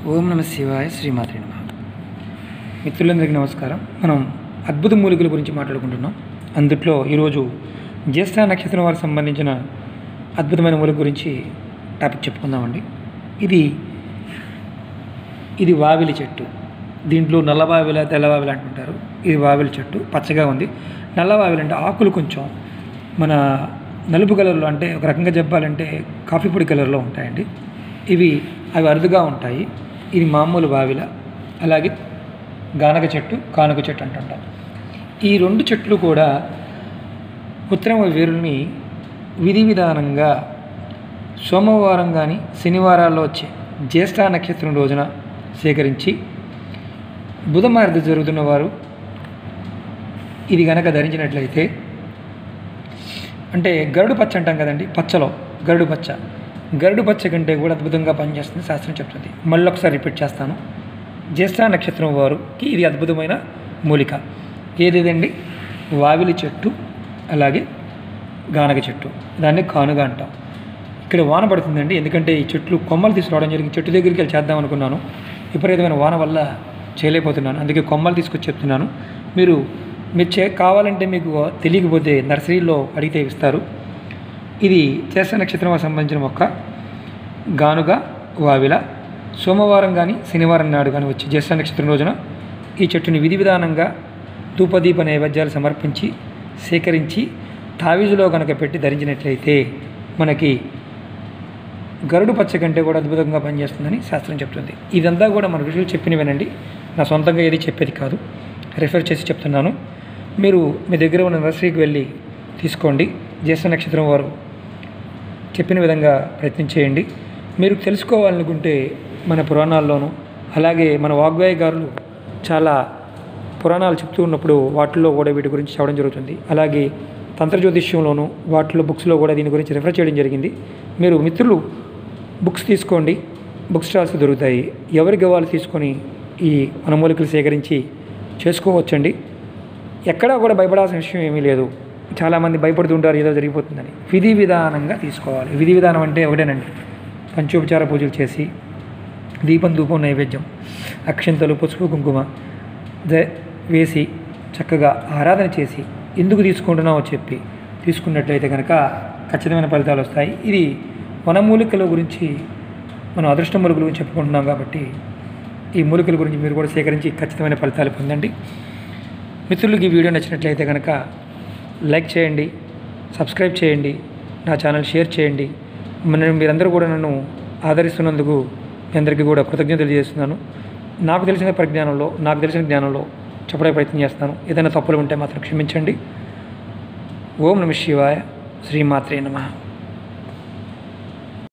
ఓం నమ శివాయ శ్రీమాత్రి నమ మిత్రులందరికీ నమస్కారం మనం అద్భుత మూలికల గురించి మాట్లాడుకుంటున్నాం అందుట్లో ఈరోజు జ్యేష్ఠ నక్షత్రం వారికి సంబంధించిన అద్భుతమైన మూలిక గురించి టాపిక్ చెప్పుకుందామండి ఇది ఇది వావిలి చెట్టు దీంట్లో నల్ల వావిల తెల్ల వావిల అంటుంటారు ఇది వావిలి చెట్టు పచ్చగా ఉంది నల్ల వావిలి అంటే ఆకులు కొంచెం మన నలుపు కలర్లో అంటే ఒక రకంగా చెప్పాలంటే కాఫీ పొడి కలర్లో ఉంటాయండి ఇవి అవి అరుదుగా ఉంటాయి ఇది మామూలు వావిల అలాగే గానక చెట్టు కానుక చెట్టు అంటుంటాం ఈ రెండు చెట్లు కూడా ఉత్తరం వేరుని విధి విధానంగా సోమవారం కానీ శనివారాల్లో వచ్చే జ్యేష్ఠ నక్షత్రం రోజున సేకరించి బుధమార్ది జరుగుతున్న వారు ఇది గనక ధరించినట్లయితే అంటే గరుడు పచ్చ అంటాం కదండి పచ్చలో గరుడు పచ్చ గరుడు పచ్చ కంటే కూడా అద్భుతంగా పనిచేస్తుంది శాస్త్రం చెప్తుంది మళ్ళీ ఒకసారి రిపీట్ చేస్తాను జ్యేష్ఠ నక్షత్రం వారికి ఇది అద్భుతమైన మూలిక ఏదేదండి వావిలి చెట్టు అలాగే గానగ చెట్టు దాన్ని కానుగా అంటాం ఇక్కడ వాన పడుతుందండి ఎందుకంటే ఈ చెట్లు కొమ్మలు తీసుకురావడం జరిగింది చెట్టు దగ్గరికి వెళ్ళి చేద్దాం అనుకున్నాను విపరీతమైన వాన వల్ల చేయలేకపోతున్నాను అందుకే కొమ్మలు తీసుకొచ్చి చెప్తున్నాను మీరు మీరు చే కావాలంటే మీకు తెలియకపోతే నర్సరీలో అడిగితే ఇస్తారు ఇది చేస నక్షత్రం సంబంధించిన మొక్క గానుగ వావిల సోమవారం కానీ శనివారం నాడు కానీ వచ్చి జ్యేష్ఠ నక్షత్రం రోజున ఈ చెట్టుని విధి విధానంగా ధూపదీప నైవేద్యాలు సమర్పించి సేకరించి తావీజులో కనుక పెట్టి ధరించినట్లయితే మనకి గరుడు పచ్చ కంటే కూడా అద్భుతంగా పనిచేస్తుందని శాస్త్రం చెప్తుంది ఇదంతా కూడా మన ఋషులు చెప్పినవేనండి నా సొంతంగా ఏది చెప్పేది కాదు రెఫర్ చేసి చెప్తున్నాను మీరు మీ దగ్గర ఉన్న నర్సరీకి వెళ్ళి తీసుకోండి జ్యేష్ఠ నక్షత్రం వారు చెప్పిన విధంగా ప్రయత్నం చేయండి మీరు తెలుసుకోవాలనుకుంటే మన పురాణాల్లోనూ అలాగే మన వాగ్వేయగారులు చాలా పురాణాలు చెప్తూ ఉన్నప్పుడు వాటిల్లో కూడా వీటి గురించి చెప్పడం జరుగుతుంది అలాగే తంత్ర జ్యోతిష్యంలోనూ వాటిలో బుక్స్లో కూడా దీని గురించి రిఫర్ చేయడం జరిగింది మీరు మిత్రులు బుక్స్ తీసుకోండి బుక్ స్టాల్స్ దొరుకుతాయి ఎవరికి వాళ్ళు తీసుకొని ఈ వనమూలికలు సేకరించి చేసుకోవచ్చండి ఎక్కడా కూడా భయపడాల్సిన విషయం ఏమీ లేదు చాలామంది భయపడుతుంటారు ఏదో జరిగిపోతుందని విధి విధానంగా తీసుకోవాలి విధి విధానం అంటే ఒకటేనండి పంచోపచార పూజలు చేసి దీపం ధూపం నైవేద్యం అక్షంతలు పసుపు కుంకుమ ద వేసి చక్కగా ఆరాధన చేసి ఎందుకు తీసుకుంటున్నామో చెప్పి తీసుకున్నట్లయితే కనుక ఖచ్చితమైన ఫలితాలు వస్తాయి ఇది వనమూలికల గురించి మనం అదృష్ట మూలికల గురించి చెప్పుకుంటున్నాం కాబట్టి ఈ మూలికల గురించి మీరు కూడా సేకరించి ఖచ్చితమైన ఫలితాలు పొందండి మిత్రులకి ఈ వీడియో నచ్చినట్లయితే కనుక లైక్ చేయండి సబ్స్క్రైబ్ చేయండి నా ఛానల్ షేర్ చేయండి మన మీరందరూ కూడా నన్ను ఆదరిస్తున్నందుకు మీ అందరికీ కూడా కృతజ్ఞతలు తెలియజేస్తున్నాను నాకు తెలిసిన పరిజ్ఞానంలో నాకు తెలిసిన జ్ఞానంలో చెప్పడానికి ప్రయత్నం చేస్తాను ఏదైనా తప్పులు ఉంటే మాత్రం క్షమించండి ఓం నమ శివాయ శ్రీమాత్రే నమః